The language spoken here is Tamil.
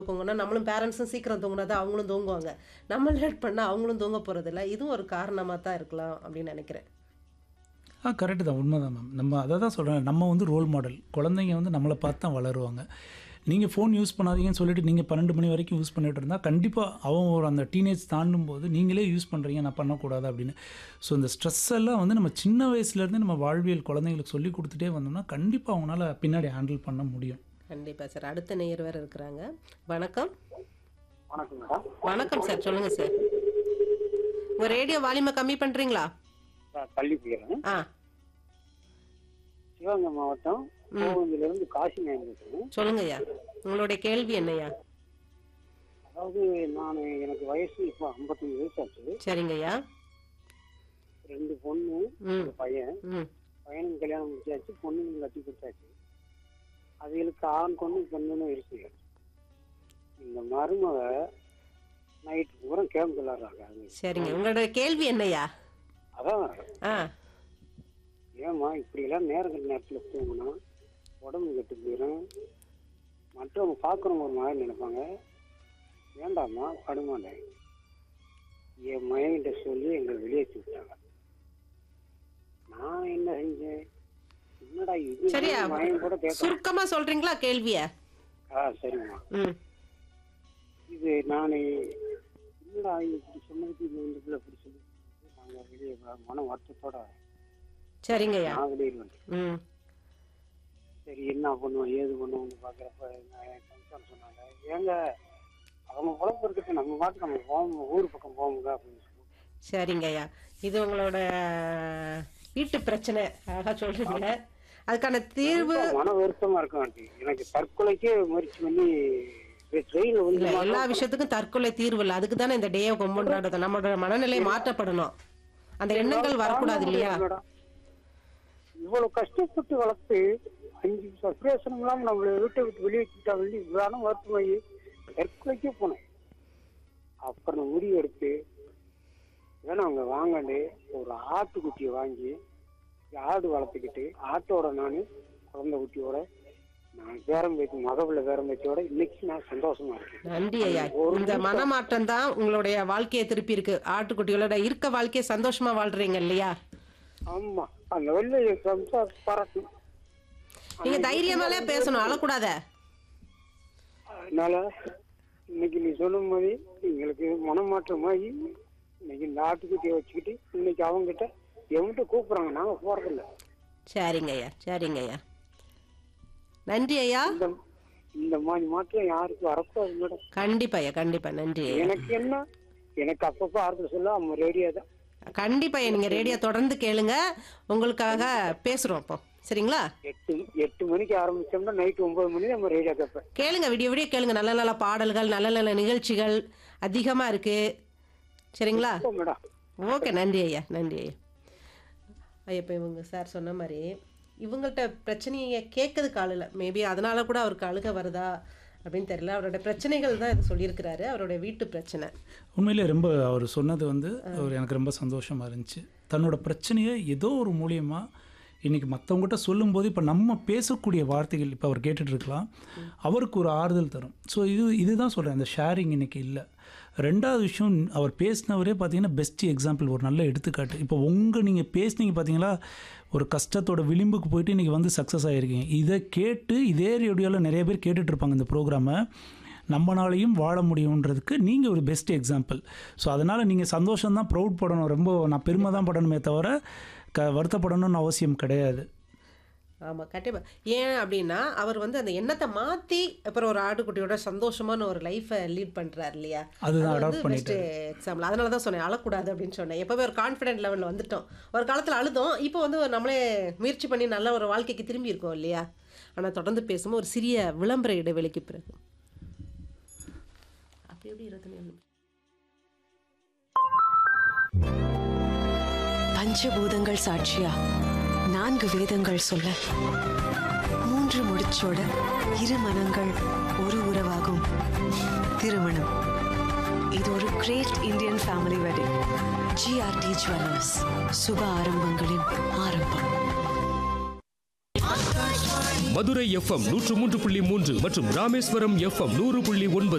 தூங்குனா நம்மளும் பேரண்ட்ஸும் சீக்கிரம் தூங்குனா தான் அவங்களும் தூங்குவாங்க நம்ம லேட் பண்ணால் அவங்களும் தூங்க போகிறதில்ல இதுவும் ஒரு காரணமாக தான் இருக்கலாம் அப்படின்னு நினைக்கிறேன் ஆ கரெக்டு தான் உண்மை தான் மேம் நம்ம அதை தான் சொல்கிறேன் நம்ம வந்து ரோல் மாடல் குழந்தைங்க வந்து நம்மளை பார்த்து தான் வளருவாங்க நீங்கள் ஃபோன் யூஸ் பண்ணாதீங்கன்னு சொல்லிட்டு நீங்கள் பன்னெண்டு மணி வரைக்கும் யூஸ் பண்ணிட்டு இருந்தால் கண்டிப்பாக அவன் ஒரு அந்த டீனேஜ் தாண்டும் போது நீங்களே யூஸ் பண்ணுறீங்க நான் பண்ணக்கூடாது அப்படின்னு ஸோ இந்த ஸ்ட்ரெஸ் எல்லாம் வந்து நம்ம சின்ன வயசுலேருந்து நம்ம வாழ்வியல் குழந்தைங்களுக்கு சொல்லி கொடுத்துட்டே வந்தோம்னா கண்டிப்பாக அவங்களால பின்னாடி ஹேண்டில் பண்ண முடியும் கண்டிப்பாக சார் அடுத்த நேயர் வேறு இருக்கிறாங்க வணக்கம் வணக்கம் மேடம் வணக்கம் சார் சொல்லுங்கள் சார் உங்கள் ரேடியோ வால்யூமை கம்மி பண்ணுறீங்களா நான் பள்ளி போயிடுறேன் ஆ சிவகங்கை மாவட்டம் கோவந்திலிருந்து காசி நாயன் பேசுறேன் சொல்லுங்க ஐயா உங்களுடைய கேள்வி என்னய்யா அதாவது நான் எனக்கு வயசு இப்போ ஐம்பத்தஞ்சு வயசு ஆச்சு சரிங்க ஐயா ரெண்டு பொண்ணு ம் ஒரு பையன் ம் பையனுக்கு கல்யாணம் முடிச்சாச்சு பொண்ணுங்க கட்டி கொடுத்தாச்சு அதுகளுக்கு ஆண் பொண்ணு பெண்ணுன்னு இருக்கு இந்த மருமக நைட் பூரா கேம் விளாடுறாங்க அது சரிங்க உங்களோட கேள்வி என்னய்யா அதான் ஆ ஏம்மா இப்படியெல்லாம் நேரம் கட்ட நேரத்தில் தூங்கினா உடம்பு கெட்டு போயிடும் மற்றவங்க பார்க்குறவங்க ஒரு மாதிரி நினைப்பாங்க வேண்டாம்மா படுமாண்டேன் என் மயன்கிட்ட சொல்லி எங்களை வெளியேற்றி விட்டாங்க நான் என்ன செஞ்சேன் என்னடா இது சரியா மயன் கூட கேட்க சுருக்கமா சொல்றீங்களா கேள்விய ஆ சரிம்மா ம் இது நான் என்னடா இப்படி சொன்னதுக்கு இது இந்த பிள்ளை இப்படி சொல்லி நாங்கள் வெளியே மன வருத்தத்தோட சரிங்க ஐயா நான் வெளியே வந்துட்டேன் ம் சரி என்ன பண்ணுவோம் ஏது பண்ணுவோம்னு பார்க்குறப்ப கன்சர்ன் சொன்னாங்க ஏங்க அவங்க குழப்பம் இருக்கட்டும் நம்ம பாட்டு நம்ம போவோம் ஊர் பக்கம் போவோங்க அப்படின்னு சொல்லி சரிங்க ஐயா இது உங்களோட வீட்டு பிரச்சனை அழகா சொல்றீங்க அதுக்கான தீர்வு ரொம்ப மன வருத்தமா இருக்கும் ஆண்டி எனக்கு தற்கொலைக்கே முயற்சி பண்ணி ட்ரெயினில் வந்து இல்ல எல்லா விஷயத்துக்கும் தற்கொலை தீர்வு இல்லை அதுக்கு தானே இந்த டேயை கொண்டாடுறது நம்மளோட மனநிலை மாற்றப்படணும் அந்த எண்ணங்கள் வரக்கூடாது இல்லையா மேடம் இவ்வளவு கஷ்டப்பட்டு வளர்த்து அஞ்சு சப்ரேஷன் இல்லாம நம்மளை வீட்டை விட்டு வெளியே வச்சுட்டா வெளியே இவ்வளோ வருத்தமாகி தற்கொலைக்கே போனேன் அப்புறம் முடிவு எடுத்து வேணா அவங்க வாங்கண்டு ஒரு ஆட்டுக்குட்டியை வாங்கி ஆடு வளர்த்துக்கிட்டு ஆட்டோட நான் குழந்தை குட்டியோட நான் பேரம் பேச்சு மகபிள்ள பேரம் பேச்சோட இன்னைக்கு நான் சந்தோஷமா இருக்கேன் நன்றி ஐயா இந்த மனமாற்றம் தான் உங்களுடைய வாழ்க்கையை திருப்பி இருக்கு ஆட்டுக்குட்டிகளோட இருக்க வாழ்க்கையை சந்தோஷமா வாழ்றீங்க இல்லையா ஆமா அந்த வெள்ளை சம்சார் பறக்கும் நீங்க தைரியமாலே பேசணும் அழக்கூடாத அதனால இன்னைக்கு நீ சொல்லும் போது எங்களுக்கு மனமாற்றமாகி இன்னைக்கு இந்த ஆட்டுக்குட்டியை வச்சுக்கிட்டு இன்னைக்கு அவங்ககிட்ட எவன்கிட்ட கூப்பிடுறாங்க நாங்க போறதில்ல சரிங்க ஐயா சரிங்க ஐயா நன்றி ஐயா இந்த இந்த மாதிரி மாற்றம் யாருக்கும் வரக்கூடாது மேடம் கண்டிப்பா ஐயா கண்டிப்பா நன்றி ஐயா எனக்கு என்ன எனக்கு அப்பப்போ ஆறுதல் சொல்ல அவங்க ரேடியோ தான் கண்டிப்பா ஐயா நீங்க ரேடியோ தொடர்ந்து கேளுங்க உங்களுக்காக பேசுறோம் அப்போ சரிங்களா எட்டு எட்டு மணிக்கு ஆரம்பிச்சோம்னா நைட்டு ஒன்பது மணி நம்ம ரேடியோ கேட்பேன் கேளுங்க விடிய விடிய கேளுங்க நல்ல நல்ல பாடல்கள் நல்ல நல்ல நிகழ்ச்சிகள் அதிகமா இருக்கு சரிங்களா இப்போ மேடம் ஓகே நன்றி ஐயா நன்றி ஐயா ஐயா இப்போ இவங்க சார் சொன்ன மாதிரி இவங்கள்ட்ட பிரச்சனையை கேட்கறதுக்கு ஆள் இல்லை மேபி அதனால கூட அவருக்கு அழுக வருதா அப்படின்னு தெரியல அவரோட பிரச்சனைகள் தான் இது சொல்லியிருக்கிறாரு அவரோட வீட்டு பிரச்சனை உண்மையிலே ரொம்ப அவர் சொன்னது வந்து அவர் எனக்கு ரொம்ப சந்தோஷமாக இருந்துச்சு தன்னோட பிரச்சனையை ஏதோ ஒரு மூலியமாக இன்றைக்கி மற்றவங்ககிட்ட சொல்லும்போது இப்போ நம்ம பேசக்கூடிய வார்த்தைகள் இப்போ அவர் கேட்டுட்டு இருக்கலாம் அவருக்கு ஒரு ஆறுதல் தரும் ஸோ இது இதுதான் சொல்கிறேன் அந்த ஷேரிங் இன்றைக்கி இல்லை ரெண்டாவது விஷயம் அவர் பேசினவரே பார்த்தீங்கன்னா பெஸ்ட் எக்ஸாம்பிள் ஒரு நல்ல எடுத்துக்காட்டு இப்போ உங்கள் நீங்கள் பேசுனீங்க பார்த்தீங்களா ஒரு கஷ்டத்தோட விளிம்புக்கு போயிட்டு இன்றைக்கி வந்து சக்ஸஸ் ஆகிருக்கீங்க இதை கேட்டு இதே ரேடியோவில் நிறைய பேர் கேட்டுட்டு இருப்பாங்க இந்த ப்ரோக்ராமை நம்மனாலையும் வாழ முடியுன்றதுக்கு நீங்கள் ஒரு பெஸ்ட் எக்ஸாம்பிள் ஸோ அதனால் நீங்கள் சந்தோஷம் தான் ப்ரௌட் படணும் ரொம்ப நான் பெருமை தான் படணுமே தவிர க வருத்தப்படணும்னு அவசியம் கிடையாது ஆமாம் கண்டிப்பாக ஏன் அப்படின்னா அவர் வந்து அந்த எண்ணத்தை மாற்றி அப்புறம் ஒரு ஆட்டுக்குட்டியோட சந்தோஷமான ஒரு லைஃப்பை லீட் பண்ணுறாரு இல்லையா அதுதான் அது adopt வந்து பெஸ்ட் எக்ஸாம்பிள் அதனால தான் சொன்னேன் அழக்கூடாது அப்படின்னு சொன்னேன் எப்போவே ஒரு கான்ஃபிடென்ட் லெவலில் வந்துட்டோம் ஒரு காலத்தில் அழுதோம் இப்போ வந்து நம்மளே முயற்சி பண்ணி நல்ல ஒரு வாழ்க்கைக்கு திரும்பி இருக்கோம் இல்லையா ஆனால் தொடர்ந்து பேசும்போது ஒரு சிறிய விளம்பர இடைவெளிக்கு பிறகு அப்படி எப்படி இருபத்தி ஏழு பஞ்சபூதங்கள் சாட்சியா நான்கு வேதங்கள் சொல்ல மூன்று முடிச்சோட இரு மனங்கள் ஒரு உறவாகும் திருமணம் இது ஒரு great Indian family wedding GRT jewellers சுப ஆரம்பங்களின் ஆரம்பம் மதுரை எஃப்எம் நூற்று மூன்று புள்ளி மூன்று மற்றும் ராமேஸ்வரம் எஃப்எம் நூறு புள்ளி ஒன்பது